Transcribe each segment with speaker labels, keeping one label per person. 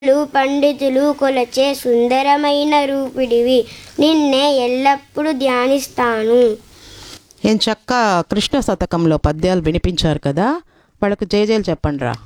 Speaker 1: లు పండితులు కొలచే సుందరమైన రూపిడివి నిన్నే ఎల్లప్పుడూ ధ్యానిస్తాను
Speaker 2: ఏం చక్క కృష్ణ శతకంలో పద్యాలు వినిపించారు కదా వాళ్ళకు జేజేలు చెప్పండి రా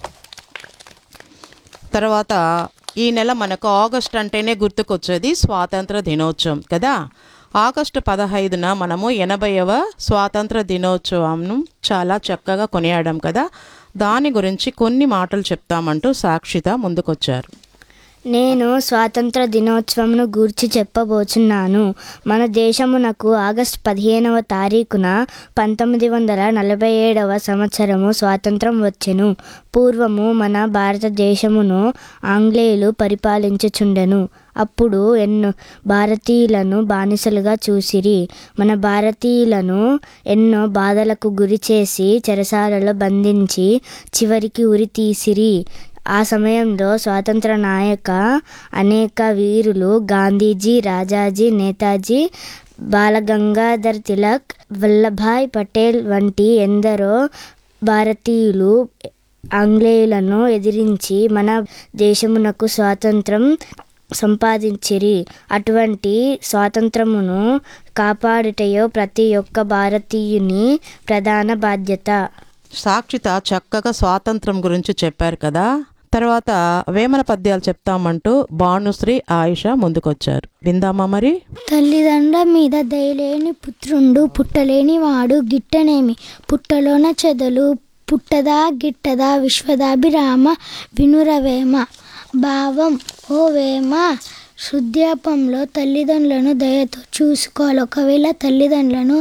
Speaker 2: తర్వాత ఈ నెల మనకు ఆగస్ట్ అంటేనే గుర్తుకొచ్చేది స్వాతంత్ర దినోత్సవం కదా ఆగస్టు పదహైదున మనము ఎనభైవ స్వాతంత్ర దినోత్సవంను చాలా చక్కగా కొనియాడాం కదా దాని గురించి కొన్ని మాటలు చెప్తామంటూ సాక్షిత ముందుకొచ్చారు
Speaker 3: నేను స్వాతంత్ర దినోత్సవంను గూర్చి చెప్పబోచున్నాను మన దేశమునకు ఆగస్టు పదిహేనవ తారీఖున పంతొమ్మిది వందల నలభై ఏడవ సంవత్సరము స్వాతంత్రం వచ్చెను పూర్వము మన భారతదేశమును ఆంగ్లేయులు పరిపాలించుచుండెను అప్పుడు ఎన్నో భారతీయులను బానిసలుగా చూసిరి మన భారతీయులను ఎన్నో బాధలకు గురి చేసి చెరసాలలో బంధించి చివరికి ఉరి తీసిరి ఆ సమయంలో స్వాతంత్ర నాయక అనేక వీరులు గాంధీజీ రాజాజీ నేతాజీ బాలగంగాధర్ తిలక్ వల్లభాయ్ పటేల్ వంటి ఎందరో భారతీయులు ఆంగ్లేయులను ఎదిరించి మన దేశమునకు స్వాతంత్రం సంపాదించిరి అటువంటి స్వాతంత్రమును కాపాడుటయో ప్రతి ఒక్క భారతీయుని ప్రధాన బాధ్యత
Speaker 2: సాక్షిత చక్కగా స్వాతంత్రం గురించి చెప్పారు కదా తర్వాత వేమన పద్యాలు చెప్తామంటూ భానుశ్రీ ఆయుష ముందుకొచ్చారు విందామా మరి
Speaker 4: తల్లిదండ్రుల మీద దయలేని పుత్రుండు పుట్టలేని వాడు గిట్టనేమి పుట్టలోన చెదలు పుట్టదా గిట్టదా విశ్వదాభిరామ వినురవేమ భావం ఓ వేమ శుద్ధాపంలో తల్లిదండ్రులను దయతో చూసుకోవాలి ఒకవేళ తల్లిదండ్రులను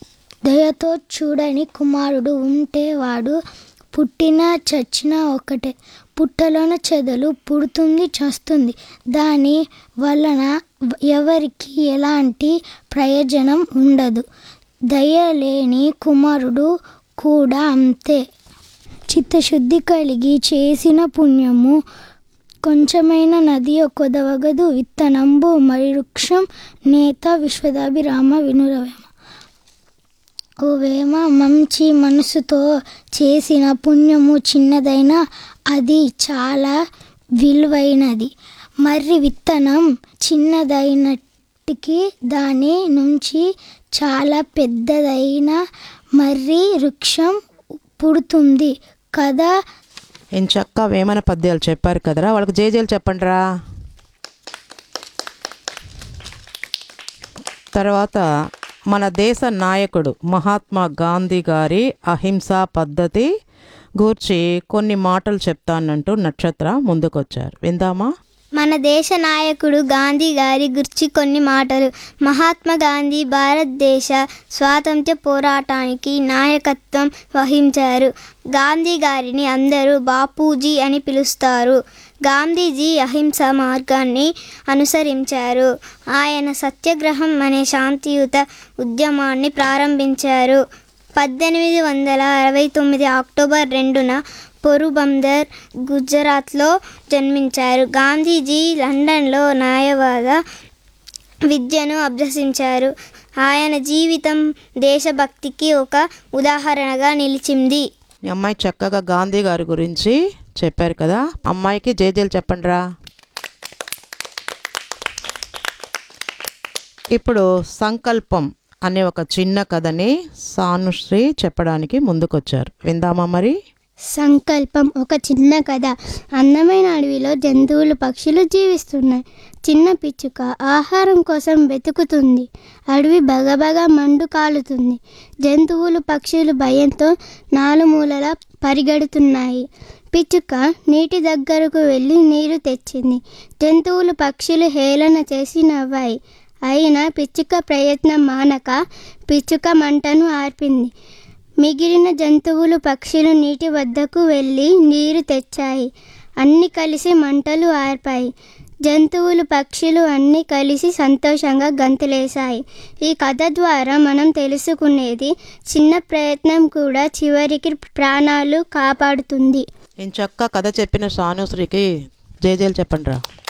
Speaker 4: దయతో చూడని కుమారుడు ఉంటే వాడు పుట్టినా చచ్చినా ఒకటే పుట్టలోన చెదలు పుడుతుంది చస్తుంది దాని వలన ఎవరికి ఎలాంటి ప్రయోజనం ఉండదు దయ లేని కుమారుడు కూడా అంతే చిత్తశుద్ధి కలిగి చేసిన పుణ్యము కొంచెమైన నది కొదవగదు విత్తనంబు మరి వృక్షం నేత విశ్వదాభిరామ వినురవేమ ఓ వేమ మంచి మనసుతో చేసిన పుణ్యము చిన్నదైనా అది చాలా విలువైనది మర్రి విత్తనం చిన్నదైనటికి దాని నుంచి చాలా పెద్దదైన మర్రి వృక్షం పుడుతుంది కదా
Speaker 2: ఏం చక్క వేమన పద్యాలు చెప్పారు కదరా వాళ్ళకి జేజేలు చెప్పండి రా తర్వాత మన దేశ నాయకుడు మహాత్మా గాంధీ గారి అహింసా పద్ధతి గూర్చి కొన్ని మాటలు చెప్తానంటూ నక్షత్ర ముందుకొచ్చారు విందామా
Speaker 1: మన దేశ నాయకుడు గాంధీ గారి గురించి కొన్ని మాటలు మహాత్మా గాంధీ భారతదేశ స్వాతంత్ర్య పోరాటానికి నాయకత్వం వహించారు గాంధీ గారిని అందరూ బాపూజీ అని పిలుస్తారు గాంధీజీ అహింస మార్గాన్ని అనుసరించారు ఆయన సత్యాగ్రహం అనే శాంతియుత ఉద్యమాన్ని ప్రారంభించారు పద్దెనిమిది వందల అరవై తొమ్మిది అక్టోబర్ రెండున పోరుబందర్ గుజరాత్లో జన్మించారు గాంధీజీ లండన్లో న్యాయవాద విద్యను అభ్యసించారు ఆయన జీవితం దేశభక్తికి ఒక ఉదాహరణగా నిలిచింది
Speaker 2: మీ అమ్మాయి చక్కగా గాంధీ గారి గురించి చెప్పారు కదా అమ్మాయికి జేజేలు చెప్పండి రా ఇప్పుడు సంకల్పం అనే ఒక చిన్న కథని సానుశ్రీ చెప్పడానికి ముందుకొచ్చారు విందామా మరి
Speaker 4: సంకల్పం ఒక చిన్న కథ అందమైన అడవిలో జంతువులు పక్షులు జీవిస్తున్నాయి చిన్న పిచ్చుక ఆహారం కోసం వెతుకుతుంది అడవి బగబగ మండు కాలుతుంది జంతువులు పక్షులు భయంతో నాలుమూలలా పరిగెడుతున్నాయి పిచ్చుక నీటి దగ్గరకు వెళ్ళి నీరు తెచ్చింది జంతువులు పక్షులు హేళన చేసి నవ్వాయి అయినా పిచ్చుక ప్రయత్నం మానక పిచ్చుక మంటను ఆర్పింది మిగిలిన జంతువులు పక్షులు నీటి వద్దకు వెళ్ళి నీరు తెచ్చాయి అన్ని కలిసి మంటలు ఆర్పాయి జంతువులు పక్షులు అన్నీ కలిసి సంతోషంగా గంతులేశాయి ఈ కథ ద్వారా మనం తెలుసుకునేది చిన్న ప్రయత్నం కూడా చివరికి ప్రాణాలు కాపాడుతుంది
Speaker 2: నేను చక్క కథ చెప్పిన సానుశ్రీకి జేజేలు చెప్పండి రా